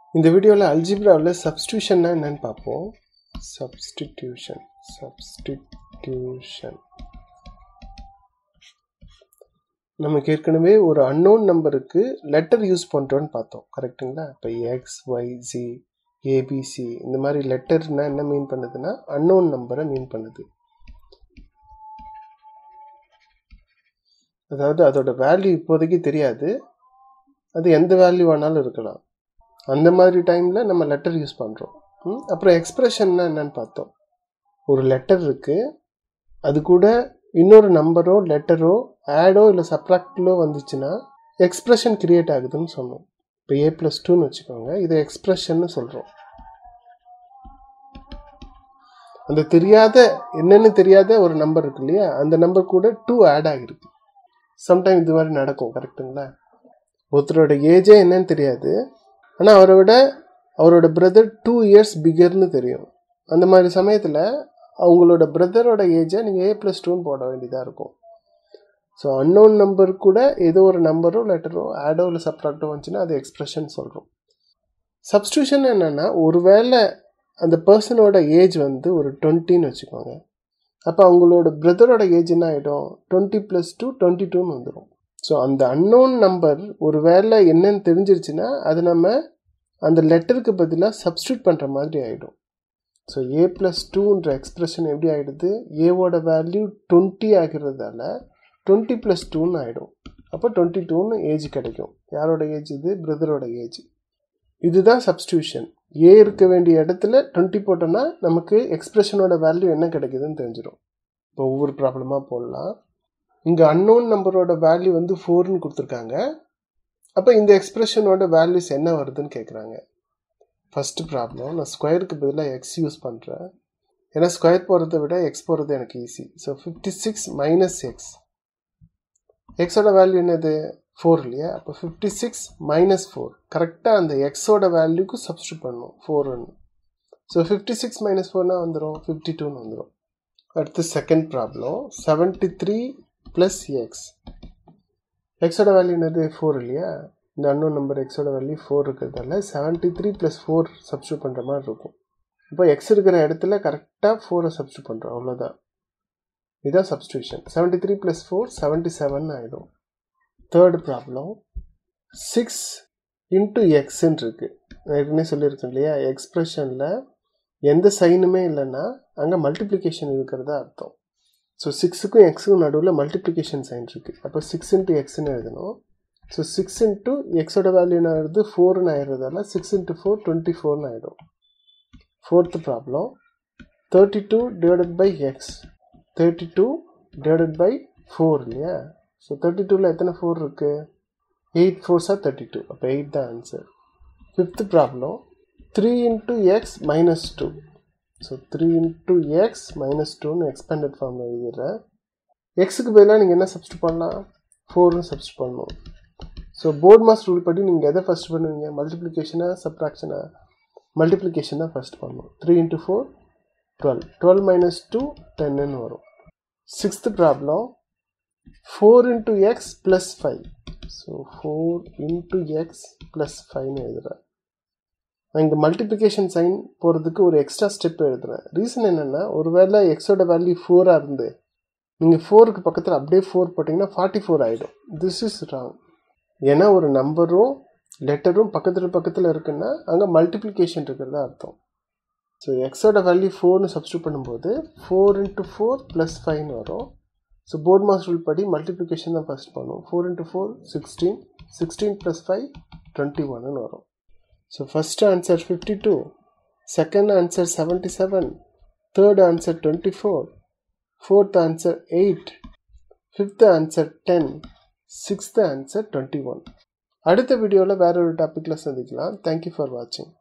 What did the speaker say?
இந்த வீடியோவில் அல்ஜிப்ராவில் சப்ஸ்டியூஷன்னா என்னன்னு பார்ப்போம் சப்ஸ்டிடியூஷன் சப்ஸ்டிடியூஷன் நமக்கு ஏற்கனவே ஒரு அன்னோன் நம்பருக்கு லெட்டர் யூஸ் பண்ணுறோன்னு பார்த்தோம் கரெக்டுங்களா இப்போ எக்ஸ் ஒய் ஜி ஏபிசி இந்த மாதிரி லெட்டர்னா என்ன மீன் பண்ணுதுன்னா அன்னோன் நம்பரை மீன் பண்ணுது அதாவது அதோட வேல்யூ இப்போதைக்கு தெரியாது அது எந்த வேல்யூ வேணாலும் இருக்கலாம் அந்த மாதிரி டைமில் நம்ம லெட்டர் யூஸ் பண்ணுறோம் அப்புறம் எக்ஸ்ப்ரெஷன்னா என்னன்னு பார்த்தோம் ஒரு லெட்டர் இருக்குது அது கூட இன்னொரு நம்பரோ லெட்டரோ ஆடோ இல்லை சப்ராக்டிலோ வந்துச்சுன்னா எக்ஸ்ப்ரெஷன் கிரியேட் ஆகுதுன்னு சொன்னோம் இப்போ ஏ ப்ளஸ் டூன்னு வச்சுக்கோங்க இதை எக்ஸ்ப்ரெஷன்னு சொல்கிறோம் அந்த தெரியாத என்னன்னு தெரியாத ஒரு நம்பர் இருக்கு இல்லையா அந்த நம்பர் கூட டூ ஆட் ஆகிருக்கு சம்டைம் இது மாதிரி நடக்கும் கரெக்டுங்களா ஒருத்தரோட ஏஜே என்னன்னு தெரியாது ஆனால் அவரை விட அவரோட பிரதர் டூ இயர்ஸ் பிகர்னு தெரியும் அந்த மாதிரி சமயத்தில் அவங்களோட பிரதரோட ஏஜை நீங்கள் ஏ ப்ளஸ் டூன்னு போட வேண்டியதாக இருக்கும் ஸோ அன்னோன் நம்பர் கூட ஏதோ ஒரு நம்பரோ லெட்டரோ ஆடோ இல்லை சப்ராக்டோ வந்துச்சுன்னா அது எக்ஸ்ப்ரெஷன் சொல்கிறோம் சப்ஸ்டியூஷன் என்னென்னா ஒருவேளை அந்த பர்சனோட ஏஜ் வந்து ஒரு டுவெண்ட்டின்னு வச்சுக்கோங்க அப்போ அவங்களோட பிரதரோட ஏஜ் என்ன ஆகிடும் டுவெண்ட்டி ப்ளஸ் டூ டுவெண்ட்டி டூன்னு வந்துடும் ஸோ அந்த அன்னோன் நம்பர் ஒரு வேளை என்னன்னு தெரிஞ்சிருச்சுன்னா அது நம்ம அந்த லெட்டருக்கு பதிலாக சப்ஸ்டியூட் பண்ணுற மாதிரி ஆகிடும் ஸோ ஏ ப்ளஸ் டூன்ற எக்ஸ்ப்ரெஷன் எப்படி ஆகிடுது ஏவோட வேல்யூ டுவெண்ட்டி ஆகிறதால டுவெண்ட்டி ப்ளஸ் டூன்னு ஆகிடும் அப்போ டுவெண்ட்டி டூன்னு ஏஜ் கிடைக்கும் யாரோட ஏஜ் இது பிரதரோட ஏஜ் இதுதான் சப்ஸ்டியூஷன் ஏ இருக்க வேண்டிய இடத்துல டுவெண்ட்டி போட்டோன்னா நமக்கு எக்ஸ்ப்ரெஷனோட வேல்யூ என்ன கிடைக்குதுன்னு தெரிஞ்சிடும் இப்போ ஒவ்வொரு ப்ராப்ளமாக போடலாம் இங்கே அன்னோன் நம்பரோட வேல்யூ வந்து ஃபோர்னு கொடுத்துருக்காங்க அப்போ இந்த எக்ஸ்ப்ரெஷனோட வேல்யூஸ் என்ன வருதுன்னு கேட்குறாங்க ஃபஸ்ட்டு ப்ராப்ளம் நான் ஸ்கொயருக்கு பதிலாக எக்ஸ் யூஸ் பண்ணுறேன் ஏன்னா ஸ்கொயர் போகிறத விட எக்ஸ் போகிறது எனக்கு easy so fifty six minus X எக்ஸோட வேல்யூ என்னது ஃபோர் இல்லையா அப்போ ஃபிஃப்டி சிக்ஸ் மைனஸ் ஃபோர் கரெக்டாக அந்த எக்ஸோட வேல்யூக்கு சப்ஸ்டியூட் பண்ணணும் ஃபோர்னு ஸோ ஃபிஃப்டி சிக்ஸ் மைனஸ் ஃபோர்னா வந்துடும் ஃபிஃப்டி டூன்னு வந்துடும் அடுத்து second problem seventy three plus X எக்ஸோட வேல்யூ என்னது ஃபோர் இல்லையா இந்த அன்னோன் நம்பர் எக்ஸோட வேல்யூ ஃபோர் இருக்கிறதால seventy three plus four substitute பண்ணுற மாதிரி இருக்கும் இப்போ எக்ஸ் இருக்கிற இடத்துல கரெக்டாக ஃபோரை சப்ஸ்டியூட் பண்ணுறோம் அவ்வளோதான் இதுதான் substitution seventy three plus four seventy seven ஆகிடும் தேர்ட் ப்ராப்ளம் சிக்ஸ் இன்ட்டு எக்ஸ்ன்னு இருக்குது ஏற்கனவே சொல்லியிருக்கேன் இல்லையா எக்ஸ்ப்ரெஷனில் எந்த சைனுமே இல்லைன்னா அங்கே மல்டிப்ளிகேஷன் இருக்கிறதா அர்த்தம் ஸோ சிக்ஸுக்கும் எக்ஸுக்கும் நடுவில் மல்டிப்ளிகேஷன் சைன் இருக்குது அப்போ சிக்ஸ் இன்ட்டு எக்ஸ்ன்னு எழுதணும் ஸோ சிக்ஸ் இன்ட்டு எக்ஸோட வேல்யூ என்ன ஆயிடுது ஃபோர்னு ஆயிடுறதால சிக்ஸ் இன்ட்டு ஃபோர் டுவெண்ட்டி ஃபோர்னு ஆகிடும் fourth problem thirty two divided by X thirty two divided by four இல்லையா ஸோ தேர்ட்டி டூவில் எத்தனை ஃபோர் இருக்குது எயிட் ஃபோர்ஸாக தேர்ட்டி டூ அப்போ எயிட் தான் answer fifth problem three into X minus two so three into X minus டூன்னு expanded ஃபார்மில் எழுதிடுறேன் எக்ஸுக்கு பதிலாக நீங்கள் என்ன சப்ஸ்டியூட் பண்ணலாம் ஃபோர்னு சப்ஸ்டியூட் பண்ணணும் ஸோ போர்ட் மாஸ் ரூல் படி நீங்கள் எதை ஃபஸ்ட் பண்ணுவீங்க மல்டிப்ளிகேஷனாக சப்ராக்ஷனாக மல்டிப்ளிகேஷன் தான் ஃபஸ்ட் பண்ணணும் three into four twelve twelve minus two டென்னு வரும் sixth problem four into X plus five so four into X plus ஃபைவ்னு எழுதுகிறேன் நான் இங்கே மல்டிப்ளிகேஷன் சைன் போகிறதுக்கு ஒரு எக்ஸ்ட்ரா ஸ்டெப் எழுதுகிறேன் ரீசன் என்னென்னா ஒருவேளை எக்ஸோட வேல்யூ ஃபோராக இருந்து நீங்கள் ஃபோருக்கு பக்கத்தில் அப்படியே ஃபோர் போட்டிங்கன்னா ஃபார்ட்டி ஃபோர் ஆகிடும் திஸ் இஸ் ராங் ஏன்னா ஒரு நம்பரும் லெட்டரும் பக்கத்தில் பக்கத்தில் இருக்குன்னா அங்கே மல்டிப்ளிகேஷன் இருக்கிறதா அர்த்தம் ஸோ எக்ஸோட வேல்யூ ஃபோர்னு சப்ஸ்டியூட் பண்ணும்போது ஃபோர் இன்ட்டு ஃபோர் ப்ளஸ் ஃபைவ்னு வரும் ஸோ போர்ட் மாஸ் ரூல் படி மல்டிப்ளிகேஷன் தான் ஃபஸ்ட் பண்ணும் four into four sixteen sixteen plus five twenty ஒன்னு வரும் so first answer fifty two second answer seventy seven third answer twenty four fourth answer eight fifth answer ten sixth answer twenty one அடுத்த வீடியோவில் வேற ஒரு டாப்பிக்கில் சந்திக்கலாம் thank you for வாட்சிங்